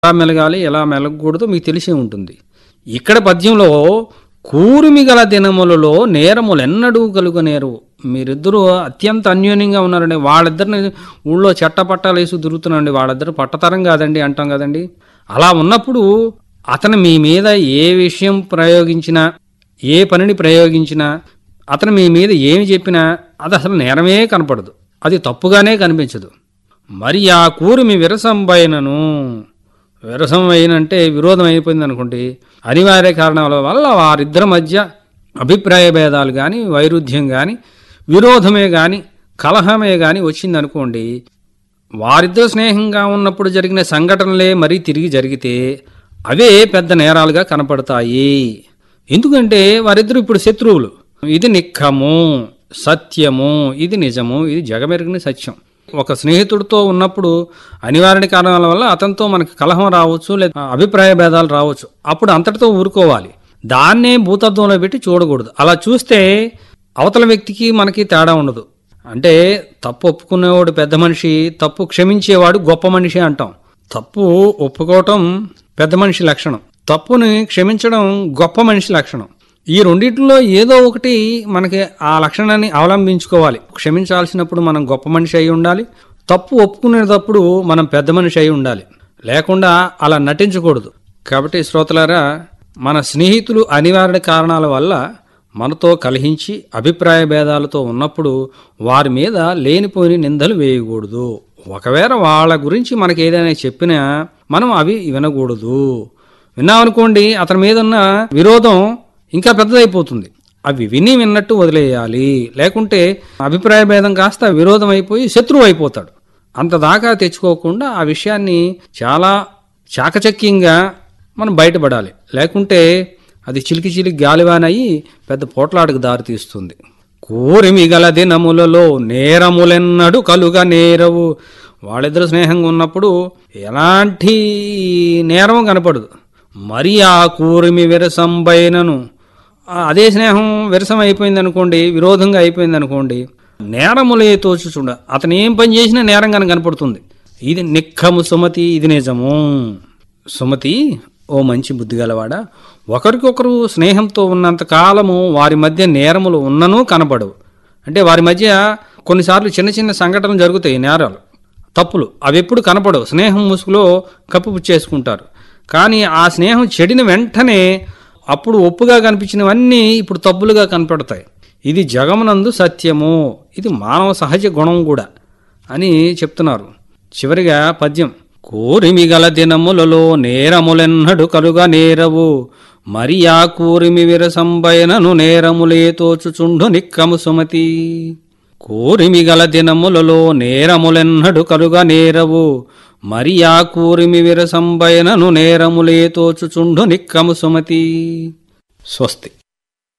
ఎలా మెలగాలి ఎలా మెలగకూడదో మీకు తెలిసే ఉంటుంది ఇక్కడ పద్యంలో కూర్మి గల దినములలో నేరములెన్నడూ కలుగనేరు మీరిద్దరూ అత్యంత అన్యోన్యంగా ఉన్నారండి వాళ్ళిద్దరిని ఊళ్ళో చట్టపట్టాలు వేసి తిరుగుతున్నారండి వాళ్ళిద్దరు పట్టతరం కాదండి అంటాం కదండి అలా ఉన్నప్పుడు అతను మీ మీద ఏ విషయం ప్రయోగించినా ఏ పనిని ప్రయోగించినా అతను మీ మీద ఏమి చెప్పినా అది అసలు నేరమే కనపడదు అది తప్పుగానే కనిపించదు మరి ఆ కూర్మి విరసంబైనను విరసం అయినంటే విరోధం అయిపోయింది అనుకోండి అనివార్య కారణాల వల్ల వారిద్దరి మధ్య అభిప్రాయ భేదాలు కానీ వైరుధ్యం కానీ విరోధమే కానీ కలహమే కానీ వచ్చిందనుకోండి వారిద్దరు స్నేహంగా ఉన్నప్పుడు జరిగిన సంఘటనలే మరీ తిరిగి జరిగితే అవే పెద్ద నేరాలుగా కనపడతాయి ఎందుకంటే వారిద్దరు ఇప్పుడు శత్రువులు ఇది నిక్కము సత్యము ఇది నిజము ఇది జగమెరిగిన సత్యం ఒక స్నేహితుడితో ఉన్నప్పుడు అనివార్య కారణాల వల్ల అతనితో మనకి కలహం రావచ్చు లేదా అభిప్రాయ భేదాలు రావచ్చు అప్పుడు అంతటితో ఊరుకోవాలి దాన్నే భూతత్వంలో పెట్టి చూడకూడదు అలా చూస్తే అవతల వ్యక్తికి మనకి తేడా ఉండదు అంటే తప్పు ఒప్పుకునేవాడు పెద్ద మనిషి తప్పు క్షమించేవాడు గొప్ప మనిషి అంటాం తప్పు ఒప్పుకోవటం పెద్ద మనిషి లక్షణం తప్పుని క్షమించడం గొప్ప మనిషి లక్షణం ఈ రెండిట్లో ఏదో ఒకటి మనకి ఆ లక్షణాన్ని అవలంబించుకోవాలి క్షమించాల్సినప్పుడు మనం గొప్ప మనిషి అయి ఉండాలి తప్పు ఒప్పుకునేటప్పుడు మనం పెద్ద మనిషి అయి ఉండాలి లేకుండా అలా నటించకూడదు కాబట్టి శ్రోతలారా మన స్నేహితులు అనివార్య కారణాల వల్ల మనతో కలహించి అభిప్రాయ భేదాలతో ఉన్నప్పుడు వారి మీద లేనిపోని నిందలు వేయకూడదు ఒకవేళ వాళ్ళ గురించి మనకి ఏదైనా చెప్పినా మనం అవి వినకూడదు విన్నామనుకోండి అతని మీద ఉన్న విరోధం ఇంకా పెద్దదైపోతుంది అవి విని విన్నట్టు వదిలేయాలి లేకుంటే అభిప్రాయ భేదం కాస్త విరోధం అయిపోయి శత్రువు అయిపోతాడు అంతదాకా తెచ్చుకోకుండా ఆ విషయాన్ని చాలా చాకచక్యంగా మనం బయటపడాలి లేకుంటే అది చిలికి చిలికి గాలివానయ్యి పెద్ద పోట్లాటకు దారితీస్తుంది కోరిమి గల దినములలో నేరములెన్నడు కలుగా నేరవు వాళ్ళిద్దరు స్నేహంగా ఉన్నప్పుడు ఎలాంటి నేరం కనపడదు మరి ఆ కూరిమి విరసంబైనను ఆ అదే స్నేహం విరసం అయిపోయింది అనుకోండి విరోధంగా అయిపోయింది అనుకోండి నేరములే తోచు చూడ అతను ఏం పని చేసినా నేరం కనుక కనపడుతుంది ఇది నిక్కము సుమతి ఇది నిజము సుమతి ఓ మంచి బుద్ధి గలవాడా ఒకరికొకరు స్నేహంతో ఉన్నంత కాలము వారి మధ్య నేరములు ఉన్ననూ కనపడవు అంటే వారి మధ్య కొన్నిసార్లు చిన్న చిన్న సంఘటనలు జరుగుతాయి నేరాలు తప్పులు అవి ఎప్పుడు కనపడవు స్నేహం ముసుగులో కప్పుపుచ్చేసుకుంటారు కానీ ఆ స్నేహం చెడిన వెంటనే అప్పుడు ఒప్పుగా కనిపించినవన్నీ ఇప్పుడు తప్పులుగా కనపడతాయి ఇది జగమునందు సత్యము ఇది మానవ సహజ గుణం కూడా అని చెప్తున్నారు చివరిగా పద్యం కూరిమి గల దినములలో నేరములెన్నడు కలుగా నేరవు మరి ఆ కూరిమి విరసంబైనను నేరములే తోచుచుండు నిక్కము సుమతి కూరిమి గల దినములలో నేరములెన్నడు కలుగా నేరవు మరి ఆ కూరిమి విరసంబైనను నేరములే తోచుచుండు నిక్కము సుమతి స్వస్తి